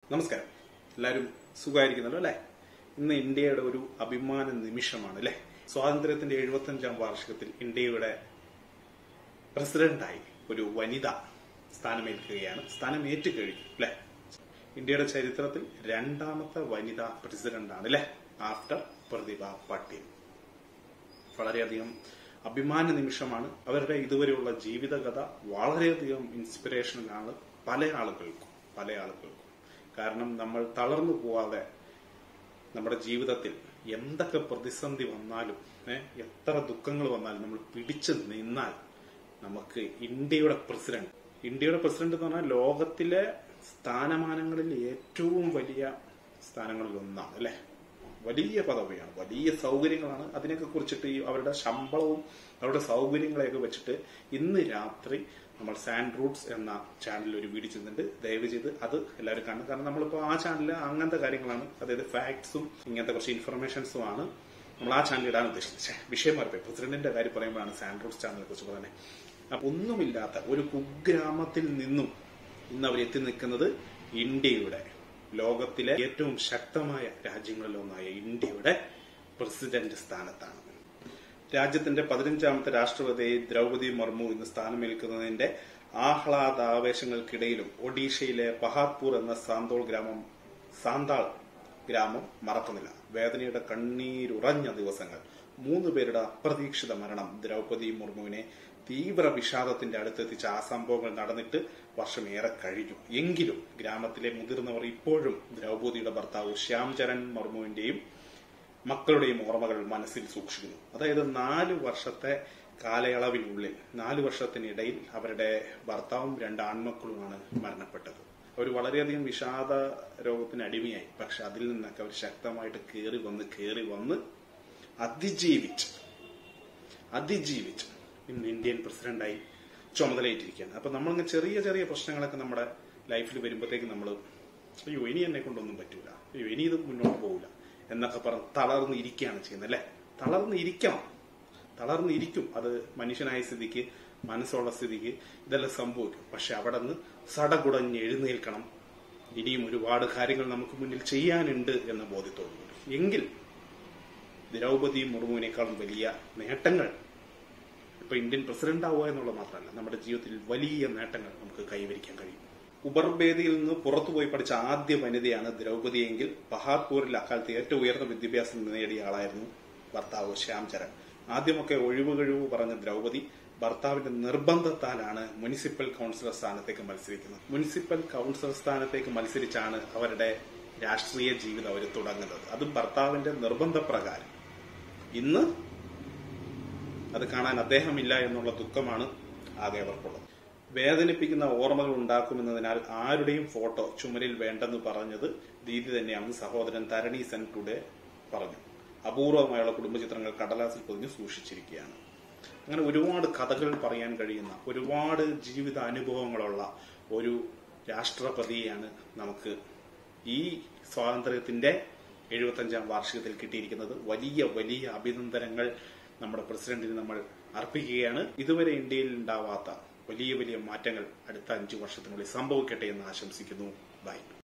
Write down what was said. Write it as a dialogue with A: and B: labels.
A: നമസ്കാരം എല്ലാവരും സുഖമായിരിക്കുന്നല്ലോ അല്ലെ ഇന്ന് ഇന്ത്യയുടെ ഒരു അഭിമാന നിമിഷമാണ് അല്ലെ സ്വാതന്ത്ര്യത്തിന്റെ എഴുപത്തഞ്ചാം വാർഷികത്തിൽ ഇന്ത്യയുടെ പ്രസിഡന്റായി ഒരു വനിത സ്ഥാനമേൽക്കുകയാണ് സ്ഥാനമേറ്റ് കഴിഞ്ഞു അല്ലെ ഇന്ത്യയുടെ ചരിത്രത്തിൽ രണ്ടാമത്തെ വനിതാ പ്രസിഡന്റാണ് അല്ലെ ആഫ്റ്റർ പ്രതിഭ പാട്ടീൽ വളരെയധികം അഭിമാന നിമിഷമാണ് അവരുടെ ഇതുവരെയുള്ള ജീവിതകഥ വളരെയധികം ഇൻസ്പിറേഷനാണ് പല ആളുകൾക്കും പല ആളുകൾക്കും കാരണം നമ്മൾ തളർന്നു പോവാതെ നമ്മുടെ ജീവിതത്തിൽ എന്തൊക്കെ പ്രതിസന്ധി വന്നാലും ഏ, എത്ര ദുഃഖങ്ങൾ വന്നാലും നമ്മൾ പിടിച്ചു നിന്നാൽ നമുക്ക് ഇന്ത്യയുടെ പ്രസിഡന്റ് ഇന്ത്യയുടെ പ്രസിഡന്റ് എന്ന് പറഞ്ഞാൽ ലോകത്തിലെ സ്ഥാനമാനങ്ങളിൽ ഏറ്റവും വലിയ സ്ഥാനങ്ങളിൽ ഒന്നാണ് അല്ലെ വലിയ പദവിയാണ് വലിയ സൗകര്യങ്ങളാണ് അതിനൊക്കെ കുറിച്ചിട്ട് ഈ അവരുടെ ശമ്പളവും അവരുടെ സൗകര്യങ്ങളെയൊക്കെ വെച്ചിട്ട് ഇന്ന് രാത്രി നമ്മൾ സാൻഡ് റൂട്ട്സ് എന്ന ചാനലിൽ ഒരു വീഡിയോ ചെയ്യുന്നുണ്ട് ദയവ് ചെയ്ത് അത് എല്ലാവരും കാണും കാരണം നമ്മളിപ്പോൾ ആ ചാനലിൽ അങ്ങനത്തെ കാര്യങ്ങളാണ് അതായത് ഫാക്ട്സും ഇങ്ങനത്തെ കുറച്ച് ഇൻഫർമേഷൻസും ആണ് നമ്മൾ ആ ചാനൽ ഇടാൻ ഉദ്ദേശിച്ചത് ഛെ, വിഷയം മാറിപ്പോയി പ്രസിഡന്റിന്റെ കാര്യം പറയുമ്പോഴാണ് സാൻഡ് റൂട്ട്സ് ചാനലിനെ കുറിച്ച് പറയുന്നത് അപ്പൊ ഒന്നുമില്ലാത്ത ഒരു കുഗ്രാമത്തിൽ നിന്നും ഇന്ന് അവർ എത്തി നിൽക്കുന്നത് ഇന്ത്യയുടെ ലോകത്തിലെ ഏറ്റവും ശക്തമായ രാജ്യങ്ങളിലൊന്നായ ഇന്ത്യയുടെ പ്രസിഡന്റ് സ്ഥാനത്താണ് രാജ്യത്തിന്റെ പതിനഞ്ചാമത്തെ രാഷ്ട്രപതി ദ്രൗപതി മുർമു ഇന്ന് സ്ഥാനമേൽക്കുന്നതിന്റെ ആഹ്ലാദാവേശങ്ങൾക്കിടയിലും ഒഡീഷയിലെ പഹാദ്പൂർ എന്ന സാന്തോൾ ഗ്രാമം സാന്താൾ ഗ്രാമം മറക്കുന്നില്ല വേദനയുടെ കണ്ണീരുറഞ്ഞ ദിവസങ്ങൾ മൂന്ന് പേരുടെ അപ്രതീക്ഷിത മരണം ദ്രൗപതി മുർമുവിനെ തീവ്ര വിഷാദത്തിന്റെ അടുത്തെത്തിച്ച ആ സംഭവങ്ങൾ നടന്നിട്ട് വർഷമേറെ കഴിഞ്ഞു എങ്കിലും ഗ്രാമത്തിലെ മുതിർന്നവർ ഇപ്പോഴും ദ്രൗപതിയുടെ ഭർത്താവ് ശ്യാംചരൺ മുർമുവിന്റെയും മക്കളുടെയും ഓർമ്മകൾ മനസ്സിൽ സൂക്ഷിക്കുന്നു അതായത് നാല് വർഷത്തെ കാലയളവിനുള്ളിൽ നാല് വർഷത്തിനിടയിൽ അവരുടെ ഭർത്താവും രണ്ട് ആൺമക്കളുമാണ് മരണപ്പെട്ടത് അവർ വളരെയധികം വിഷാദ രോഗത്തിന് അടിമയായി പക്ഷെ അതിൽ നിന്നൊക്കെ അവർ ശക്തമായിട്ട് കയറി വന്ന് കയറി വന്ന് അതിജീവിച്ച് അതിജീവിച്ച് ഇന്ന് ഇന്ത്യൻ പ്രസിഡന്റായി ചുമതലയേറ്റിരിക്കുകയാണ് അപ്പൊ നമ്മളിങ്ങനെ ചെറിയ ചെറിയ പ്രശ്നങ്ങളൊക്കെ നമ്മുടെ ലൈഫിൽ വരുമ്പോഴത്തേക്ക് നമ്മൾ അയ്യോ ഇനി എന്നെ കൊണ്ടൊന്നും പറ്റൂല അയ്യോ ഇനി ഇത് മുന്നോട്ട് പോകില്ല എന്നൊക്കെ പറഞ്ഞ് തളർന്ന് ഇരിക്കുകയാണ് ചെയ്യുന്നത് അല്ലെ തളർന്ന് ഇരിക്കണം തളർന്ന് ഇരിക്കും അത് മനുഷ്യനായ സ്ഥിതിക്ക് മനസ്സുള്ള സ്ഥിതിക്ക് ഇതെല്ലാം സംഭവിക്കും പക്ഷെ അവിടെ നിന്ന് സടകുടഞ്ഞ് എഴുന്നേൽക്കണം ഇനിയും ഒരുപാട് കാര്യങ്ങൾ നമുക്ക് മുന്നിൽ ചെയ്യാനുണ്ട് എന്ന ബോധ്യത്തോടുകൂടി എങ്കിൽ ദ്രൗപതി മുർമുവിനേക്കാളും വലിയ നേട്ടങ്ങൾ ഇപ്പൊ ഇന്ത്യൻ പ്രസിഡന്റ് ആവുക എന്നുള്ളത് മാത്രമല്ല നമ്മുടെ ജീവിതത്തിൽ വലിയ നേട്ടങ്ങൾ നമുക്ക് കൈവരിക്കാൻ കഴിയും ഉബർബേദിയിൽ നിന്ന് പുറത്തുപോയി പഠിച്ച ആദ്യ വനിതയാണ് ദ്രൗപതിയെങ്കിൽ പഹാദ്പൂരിൽ അക്കാലത്ത് ഏറ്റവും ഉയർന്ന വിദ്യാഭ്യാസം നേടിയ ആളായിരുന്നു ഭർത്താവ് ശ്യാംചരൺ ആദ്യമൊക്കെ ഒഴിവ് കഴിവ് പറഞ്ഞ ദ്രൗപതി ഭർത്താവിന്റെ നിർബന്ധത്താലാണ് മുനിസിപ്പൽ കൌൺസിലർ സ്ഥാനത്തേക്ക് മത്സരിക്കുന്നത് മുനിസിപ്പൽ കൌൺസിലർ സ്ഥാനത്തേക്ക് മത്സരിച്ചാണ് അവരുടെ രാഷ്ട്രീയ ജീവിതം അവർ തുടങ്ങുന്നത് അതും ഭർത്താവിന്റെ നിർബന്ധപ്രകാരം ഇന്ന് അത് കാണാൻ അദ്ദേഹമില്ല എന്നുള്ള ദുഃഖമാണ് ആകെ അവർക്കുള്ളത് വേദനിപ്പിക്കുന്ന ഓർമ്മകൾ ഉണ്ടാക്കുമെന്നതിനാൽ ആരുടെയും ഫോട്ടോ ചുമരിൽ വേണ്ടെന്ന് പറഞ്ഞത് ദീദി തന്നെയാണെന്ന് സഹോദരൻ തരണി സെൻ ടുഡേ പറഞ്ഞു അപൂർവമായുള്ള കുടുംബചിത്രങ്ങൾ കടലാസിൽ പൊതിഞ്ഞ് സൂക്ഷിച്ചിരിക്കുകയാണ് അങ്ങനെ ഒരുപാട് കഥകൾ പറയാൻ കഴിയുന്ന ഒരുപാട് ജീവിത അനുഭവങ്ങളുള്ള ഒരു രാഷ്ട്രപതിയെയാണ് നമുക്ക് ഈ സ്വാതന്ത്ര്യത്തിന്റെ എഴുപത്തഞ്ചാം വാർഷികത്തിൽ കിട്ടിയിരിക്കുന്നത് വലിയ വലിയ അഭിനന്ദനങ്ങൾ നമ്മുടെ പ്രസിഡന്റിന് നമ്മൾ അർപ്പിക്കുകയാണ് ഇതുവരെ ഇന്ത്യയിൽ ഉണ്ടാവാത്ത വലിയ വലിയ മാറ്റങ്ങൾ അടുത്ത അഞ്ചു വർഷത്തിനുള്ളിൽ സംഭവിക്കട്ടെ എന്ന് ആശംസിക്കുന്നു ബൈ